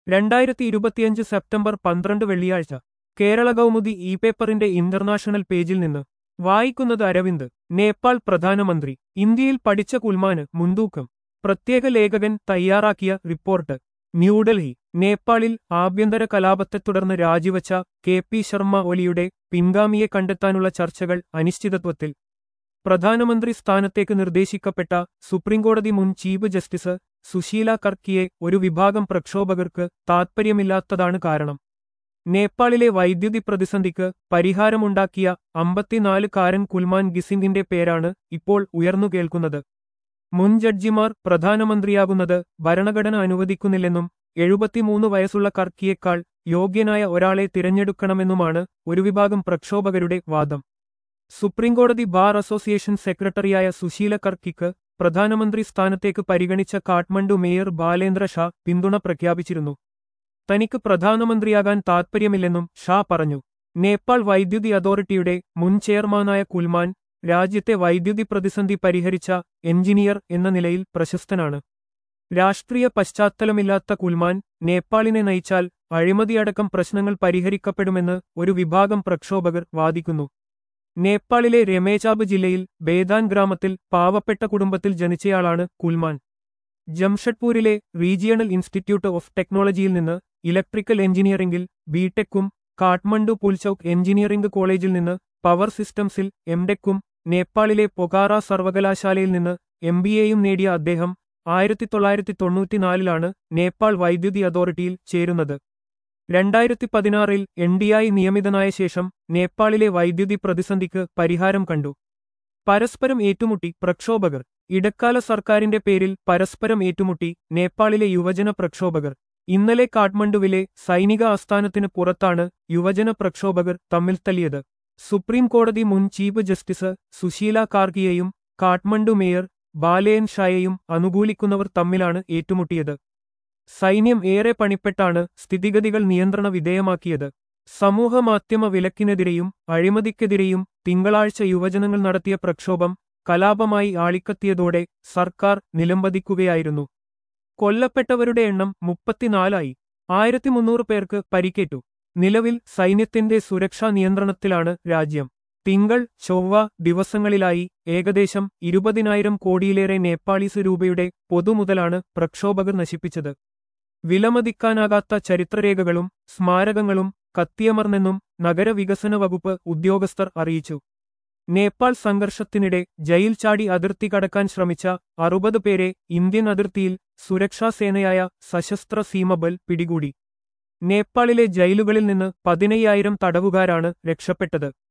രണ്ടായിരത്തി ഇരുപത്തിയഞ്ച് സെപ്റ്റംബർ പന്ത്രണ്ട് വെള്ളിയാഴ്ച കേരള കൗമുദി ഇ പേപ്പറിന്റെ ഇന്റർനാഷണൽ പേജിൽ നിന്ന് വായിക്കുന്നത് അരവിന്ദ് നേപ്പാൾ പ്രധാനമന്ത്രി ഇന്ത്യയിൽ പഠിച്ച കുൽമാന് മുൻതൂക്കം പ്രത്യേക ലേഖകൻ തയ്യാറാക്കിയ റിപ്പോർട്ട് ന്യൂഡൽഹി നേപ്പാളിൽ ആഭ്യന്തര കലാപത്തെ തുടർന്ന് രാജിവച്ച കെ പി ശർമ്മ ഒലിയുടെ പിൻഗാമിയെ കണ്ടെത്താനുള്ള ചർച്ചകൾ അനിശ്ചിതത്വത്തിൽ പ്രധാനമന്ത്രി സ്ഥാനത്തേക്ക് നിർദ്ദേശിക്കപ്പെട്ട സുപ്രീംകോടതി മുൻ ചീഫ് ജസ്റ്റിസ് സുശീല കർക്കിയെ ഒരു വിഭാഗം പ്രക്ഷോഭകർക്ക് താത്പര്യമില്ലാത്തതാണ് കാരണം നേപ്പാളിലെ വൈദ്യുതി പ്രതിസന്ധിക്ക് പരിഹാരമുണ്ടാക്കിയ അമ്പത്തിനാലുകാരൻ കുൽമാൻ ഗിസിംഗിന്റെ പേരാണ് ഇപ്പോൾ ഉയർന്നുകേൾക്കുന്നത് മുൻ ജഡ്ജിമാർ പ്രധാനമന്ത്രിയാകുന്നത് ഭരണഘടന അനുവദിക്കുന്നില്ലെന്നും എഴുപത്തിമൂന്ന് വയസ്സുള്ള കർക്കിയേക്കാൾ യോഗ്യനായ ഒരാളെ തിരഞ്ഞെടുക്കണമെന്നുമാണ് ഒരു വിഭാഗം പ്രക്ഷോഭകരുടെ വാദം സുപ്രീംകോടതി ബാർ അസോസിയേഷൻ സെക്രട്ടറിയായ സുശീല കർക്കിക്ക് പ്രധാനമന്ത്രി സ്ഥാനത്തേക്ക് പരിഗണിച്ച കാഠ്മണ്ഡു മേയർ ബാലേന്ദ്ര ഷാ പിന്തുണ പ്രഖ്യാപിച്ചിരുന്നു തനിക്ക് പ്രധാനമന്ത്രിയാകാൻ താൽപ്പര്യമില്ലെന്നും ഷാ പറഞ്ഞു നേപ്പാൾ വൈദ്യുതി അതോറിറ്റിയുടെ മുൻ ചെയർമാനായ കുൽമാൻ രാജ്യത്തെ വൈദ്യുതി പ്രതിസന്ധി പരിഹരിച്ച എഞ്ചിനീയർ എന്ന നിലയിൽ പ്രശസ്തനാണ് രാഷ്ട്രീയ പശ്ചാത്തലമില്ലാത്ത കുൽമാൻ നേപ്പാളിനെ നയിച്ചാൽ അഴിമതിയടക്കം പ്രശ്നങ്ങൾ പരിഹരിക്കപ്പെടുമെന്ന് ഒരു വിഭാഗം പ്രക്ഷോഭകർ വാദിക്കുന്നു നേപ്പാളിലെ രമേചാബ് ജില്ലയിൽ ബേദാൻ ഗ്രാമത്തിൽ പാവപ്പെട്ട കുടുംബത്തിൽ ജനിച്ചയാളാണ് കുൽമാൻ ജംഷഡ്പൂരിലെ റീജിയണൽ ഇൻസ്റ്റിറ്റ്യൂട്ട് ഓഫ് ടെക്നോളജിയിൽ നിന്ന് ഇലക്ട്രിക്കൽ എഞ്ചിനീയറിംഗിൽ ബിടെക്കും കാഠ്മണ്ഡു പുൽചൌക്ക് എഞ്ചിനീയറിംഗ് കോളേജിൽ നിന്ന് പവർ സിസ്റ്റംസിൽ എംടെക്കും നേപ്പാളിലെ പൊഖാറ സർവകലാശാലയിൽ നിന്ന് എം ബി എയും നേടിയ അദ്ദേഹം ആയിരത്തി തൊള്ളായിരത്തി തൊണ്ണൂറ്റിനാലിലാണ് നേപ്പാൾ വൈദ്യുതി അതോറിറ്റിയിൽ ചേരുന്നത് രണ്ടായിരത്തി പതിനാറിൽ എൻ ഡി ആയി നിയമിതനായ ശേഷം നേപ്പാളിലെ വൈദ്യുതി പ്രതിസന്ധിക്ക് പരിഹാരം കണ്ടു പരസ്പരം ഏറ്റുമുട്ടി പ്രക്ഷോഭകർ ഇടക്കാല സർക്കാരിന്റെ പേരിൽ പരസ്പരം ഏറ്റുമുട്ടി നേപ്പാളിലെ യുവജന പ്രക്ഷോഭകർ ഇന്നലെ കാഠ്മണ്ഡുവിലെ സൈനിക ആസ്ഥാനത്തിന് പുറത്താണ് യുവജന പ്രക്ഷോഭകർ തമ്മിൽ തല്ലിയത് സുപ്രീം കോടതി മുൻ ചീഫ് ജസ്റ്റിസ് സുശീല കാർഗിയെയും കാഠ്മണ്ഡു മേയർ ബാലേൻ ഷായെയും അനുകൂലിക്കുന്നവർ തമ്മിലാണ് ഏറ്റുമുട്ടിയത് സൈന്യം ഏറെ പണിപ്പെട്ടാണ് സ്ഥിതിഗതികൾ നിയന്ത്രണ വിധേയമാക്കിയത് സമൂഹമാധ്യമ വിലക്കിനെതിരെയും അഴിമതിക്കെതിരെയും തിങ്കളാഴ്ച യുവജനങ്ങൾ നടത്തിയ പ്രക്ഷോഭം കലാപമായി ആളിക്കത്തിയതോടെ സർക്കാർ നിലംപതിക്കുകയായിരുന്നു കൊല്ലപ്പെട്ടവരുടെ എണ്ണം മുപ്പത്തിനാലായി ആയിരത്തി മുന്നൂറ് പേർക്ക് പരിക്കേറ്റു നിലവിൽ സൈന്യത്തിന്റെ സുരക്ഷാ നിയന്ത്രണത്തിലാണ് രാജ്യം തിങ്കൾ ചൊവ്വ ദിവസങ്ങളിലായി ഏകദേശം ഇരുപതിനായിരം കോടിയിലേറെ നേപ്പാളീസ് രൂപയുടെ പൊതുമുതലാണ് പ്രക്ഷോഭകർ നശിപ്പിച്ചത് വിലമതിക്കാനാകാത്ത ചരിത്രരേഖകളും സ്മാരകങ്ങളും കത്തിയമർന്നെന്നും നഗരവികസന വകുപ്പ് ഉദ്യോഗസ്ഥർ അറിയിച്ചു നേപ്പാൾ സംഘർഷത്തിനിടെ ജയിൽ ചാടി അതിർത്തി കടക്കാൻ ശ്രമിച്ച അറുപത് പേരെ ഇന്ത്യൻ അതിർത്തിയിൽ സുരക്ഷാസേനയായ സശസ്ത്ര സീമബൽ പിടികൂടി നേപ്പാളിലെ ജയിലുകളിൽ നിന്ന് പതിനയ്യായിരം തടവുകാരാണ് രക്ഷപ്പെട്ടത്